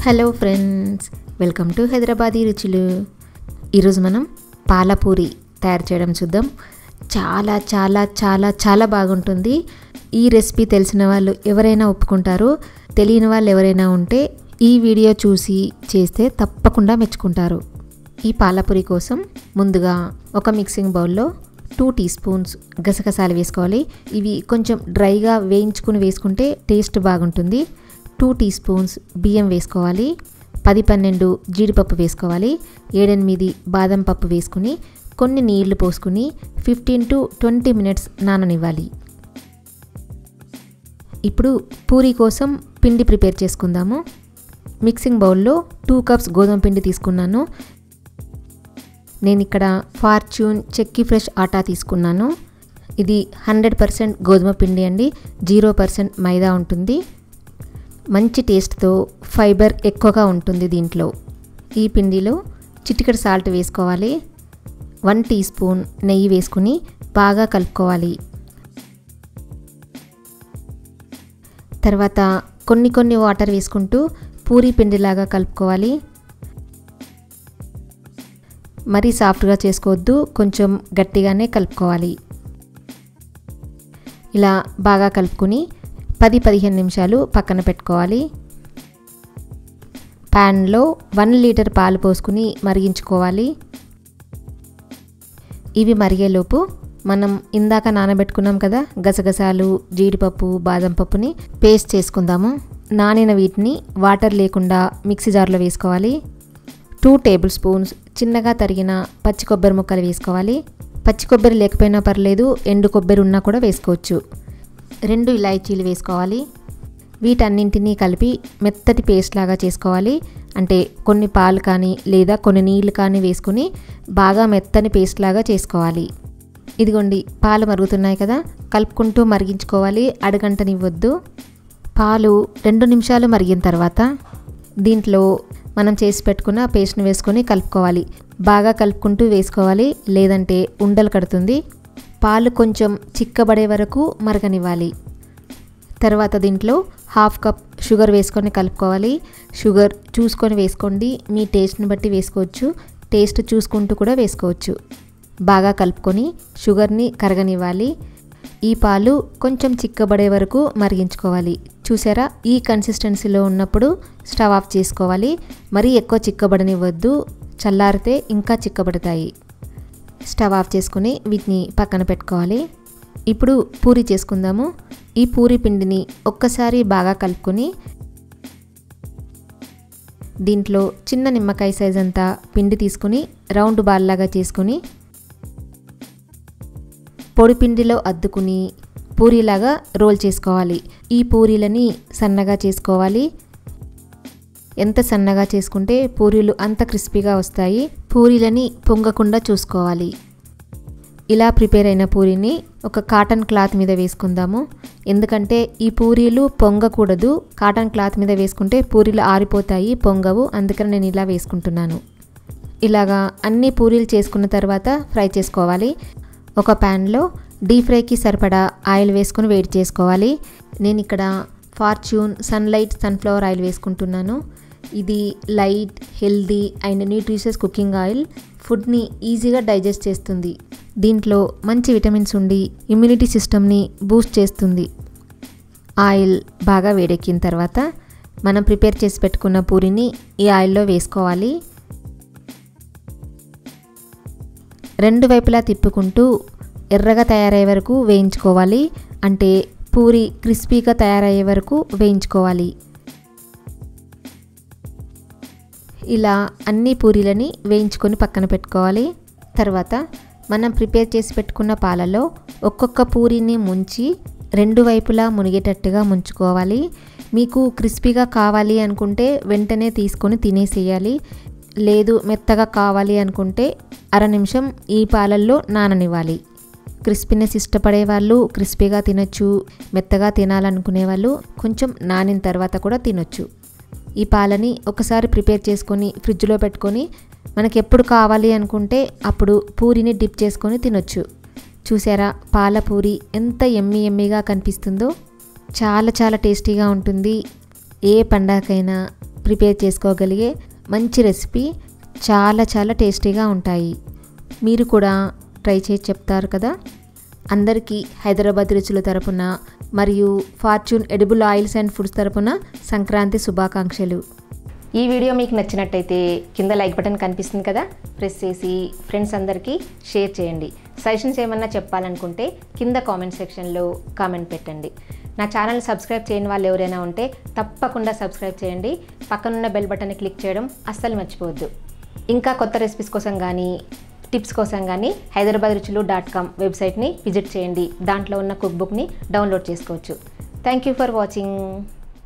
hello friends welcome to Hyderabadi రుచులు ఈరోజు మనం పాలపూరి తయారు చేయడం చూద్దాం చాలా చాలా చాలా చాలా బాగుంటుంది ఈ రెసిపీ తెలిసిన వాళ్ళు ఎవరైనా ఒప్పుకుంటారు తెలియని వాళ్ళు ఎవరైనా ఉంటే ఈ వీడియో చూసి చేస్తే తప్పకుండా మెచ్చుకుంటారు ఈ పాలపూరి కోసం ముందుగా ఒక మిక్సింగ్ బౌల్లో టూ టీ స్పూన్స్ గసగసాలు వేసుకోవాలి ఇవి కొంచెం డ్రైగా వేయించుకుని వేసుకుంటే టేస్ట్ బాగుంటుంది టూ టీ స్పూన్స్ బియ్యం వేసుకోవాలి పది పన్నెండు జీడిపప్పు వేసుకోవాలి ఏడెనిమిది బాదం పప్పు వేసుకుని కొన్ని నీళ్లు పోసుకుని ఫిఫ్టీన్ టు ట్వంటీ మినిట్స్ నాననివ్వాలి ఇప్పుడు పూరి కోసం పిండి ప్రిపేర్ చేసుకుందాము మిక్సింగ్ బౌల్లో టూ కప్స్ గోధుమ పిండి తీసుకున్నాను నేను ఇక్కడ ఫార్చ్యూన్ చెక్కి ఫ్రెష్ ఆటా తీసుకున్నాను ఇది హండ్రెడ్ పర్సెంట్ గోధుమ పిండి అండి జీరో పర్సెంట్ మైదా ఉంటుంది మంచి టేస్ట్తో ఫైబర్ ఎక్కువగా ఉంటుంది దీంట్లో ఈ పిండిలో చిటికెడు సాల్ట్ వేసుకోవాలి వన్ టీ స్పూన్ నెయ్యి వేసుకుని బాగా కలుపుకోవాలి తర్వాత కొన్ని కొన్ని వాటర్ వేసుకుంటూ పూరి పిండిలాగా కలుపుకోవాలి మరీ సాఫ్ట్గా చేసుకోవద్దు కొంచెం గట్టిగానే కలుపుకోవాలి ఇలా బాగా కలుపుకొని పది పదిహేను నిమిషాలు పక్కన పెట్టుకోవాలి ప్యాన్లో వన్ లీటర్ పాలు పోసుకుని మరిగించుకోవాలి ఇవి మరిగేలోపు మనం ఇందాక నానబెట్టుకున్నాం కదా గసగసాలు జీడిపప్పు బాదం పప్పుని పేస్ట్ చేసుకుందాము నానిన వీటిని వాటర్ లేకుండా మిక్సీ జార్లో వేసుకోవాలి టూ టేబుల్ స్పూన్స్ చిన్నగా తరిగిన పచ్చి కొబ్బరి ముక్కలు వేసుకోవాలి పచ్చి కొబ్బరి లేకపోయినా పర్లేదు ఎండు కొబ్బరి ఉన్నా కూడా వేసుకోవచ్చు రెండు ఇలాచీలు వేసుకోవాలి వీటన్నింటినీ కలిపి మెత్తటి పేస్ట్ లాగా చేసుకోవాలి అంటే కొన్ని పాలు కానీ లేదా కొన్ని నీళ్ళు కానీ వేసుకుని బాగా మెత్తని పేస్ట్ లాగా చేసుకోవాలి ఇదిగోండి పాలు మరుగుతున్నాయి కదా కలుపుకుంటూ మరిగించుకోవాలి అడగంటనివ్వద్దు పాలు రెండు నిమిషాలు మరిగిన తర్వాత దీంట్లో మనం చేసి పెట్టుకున్న పేస్ట్ని వేసుకొని కలుపుకోవాలి బాగా కలుపుకుంటూ వేసుకోవాలి లేదంటే ఉండలు కడుతుంది పాలు కొంచెం చిక్కబడే వరకు మరగనివ్వాలి తర్వాత దీంట్లో హాఫ్ కప్ షుగర్ వేసుకొని కలుపుకోవాలి షుగర్ చూసుకొని వేసుకోండి మీ టేస్ట్ని బట్టి వేసుకోవచ్చు టేస్ట్ చూసుకుంటూ కూడా వేసుకోవచ్చు బాగా కలుపుకొని షుగర్ని కరగనివ్వాలి ఈ పాలు కొంచెం చిక్కబడే వరకు మరిగించుకోవాలి చూసారా ఈ కన్సిస్టెన్సీలో ఉన్నప్పుడు స్టవ్ ఆఫ్ చేసుకోవాలి మరీ ఎక్కువ చిక్కబడనివ్వద్దు చల్లారితే ఇంకా చిక్కబడతాయి స్టవ్ ఆఫ్ చేసుకుని వీటిని పక్కన పెట్టుకోవాలి ఇప్పుడు పూరి చేసుకుందాము ఈ పూరి పిండిని ఒక్కసారి బాగా కలుపుకొని దీంట్లో చిన్న నిమ్మకాయ సైజ్ అంతా పిండి తీసుకుని రౌండ్ బాల్ లాగా చేసుకుని పొడి పిండిలో అద్దుకుని పూరీలాగా రోల్ చేసుకోవాలి ఈ పూరీలని సన్నగా చేసుకోవాలి ఎంత సన్నగా చేసుకుంటే పూరీలు అంత క్రిస్పీగా వస్తాయి పూరీలని పొంగకుండా చూసుకోవాలి ఇలా ప్రిపేర్ అయిన పూరీని ఒక కాటన్ క్లాత్ మీద వేసుకుందాము ఎందుకంటే ఈ పూరీలు పొంగకూడదు కాటన్ క్లాత్ మీద వేసుకుంటే పూరీలు ఆరిపోతాయి పొంగవు అందుకని నేను ఇలా వేసుకుంటున్నాను ఇలాగా అన్ని పూరీలు చేసుకున్న తర్వాత ఫ్రై చేసుకోవాలి ఒక ప్యాన్లో డీప్ ఫ్రైకి సరిపడా ఆయిల్ వేసుకొని వేడి చేసుకోవాలి నేను ఇక్కడ ఫార్చ్యూన్ సన్లైట్ సన్ఫ్లవర్ ఆయిల్ వేసుకుంటున్నాను ఇది light healthy and nutritious cooking oil ఫుడ్ని ఈజీగా డైజెస్ట్ చేస్తుంది దీంట్లో మంచి విటమిన్స్ ఉండి ఇమ్యూనిటీ సిస్టమ్ని బూస్ట్ చేస్తుంది ఆయిల్ బాగా వేడెక్కిన తర్వాత మనం ప్రిపేర్ చేసి పెట్టుకున్న పూరిని ఈ ఆయిల్లో వేసుకోవాలి రెండు వైపులా తిప్పుకుంటూ ఎర్రగా తయారయ్యే వరకు వేయించుకోవాలి అంటే పూరి క్రిస్పీగా తయారయ్యే వరకు వేయించుకోవాలి ఇలా అన్ని పూరీలని వేయించుకొని పక్కన పెట్టుకోవాలి తర్వాత మనం ప్రిపేర్ చేసి పెట్టుకున్న పాలలో ఒక్కొక్క పూరీని ముంచి రెండు వైపులా మునిగేటట్టుగా ముంచుకోవాలి మీకు క్రిస్పీగా కావాలి అనుకుంటే వెంటనే తీసుకొని తినేసేయాలి లేదు మెత్తగా కావాలి అనుకుంటే అర నిమిషం ఈ పాలల్లో నాననివ్వాలి క్రిస్పీనెస్ ఇష్టపడే వాళ్ళు క్రిస్పీగా తినొచ్చు మెత్తగా తినాలనుకునే వాళ్ళు కొంచెం నానిన తర్వాత కూడా తినొచ్చు ఈ పాలని ఒకసారి ప్రిపేర్ చేసుకొని ఫ్రిడ్జ్లో పెట్టుకొని మనకి ఎప్పుడు కావాలి అనుకుంటే అప్పుడు పూరిని డిప్ చేసుకొని తినొచ్చు చూసారా పాల పూరి ఎంత ఎమ్మి ఎమ్మిగా కనిపిస్తుందో చాలా చాలా టేస్టీగా ఉంటుంది ఏ పండగకైనా ప్రిపేర్ చేసుకోగలిగే మంచి రెసిపీ చాలా చాలా టేస్టీగా ఉంటాయి మీరు కూడా ట్రై చేసి చెప్తారు కదా అందరికీ హైదరాబాద్ రుచుల తరపున మరియు Fortune edible oils and foods తరపున సంక్రాంతి శుభాకాంక్షలు ఈ వీడియో మీకు నచ్చినట్టయితే కింద లైక్ బటన్ కనిపిస్తుంది కదా ప్రెస్ చేసి ఫ్రెండ్స్ అందరికీ షేర్ చేయండి సజెషన్స్ ఏమన్నా చెప్పాలనుకుంటే కింద కామెంట్ సెక్షన్లో కామెంట్ పెట్టండి నా ఛానల్ సబ్స్క్రైబ్ చేయని వాళ్ళు ఎవరైనా ఉంటే తప్పకుండా సబ్స్క్రైబ్ చేయండి పక్కనున్న బెల్ బటన్ని క్లిక్ చేయడం అస్సలు మర్చిపోవద్దు ఇంకా కొత్త రెసిపీస్ కోసం కానీ టిప్స్ కోసం కానీ హైదరాబాద్ రుచులు డాట్ కామ్ వెబ్సైట్ని విజిట్ చేయండి దాంట్లో ఉన్న కుక్ బుక్ని డౌన్లోడ్ చేసుకోవచ్చు థ్యాంక్ యూ ఫర్ వాచింగ్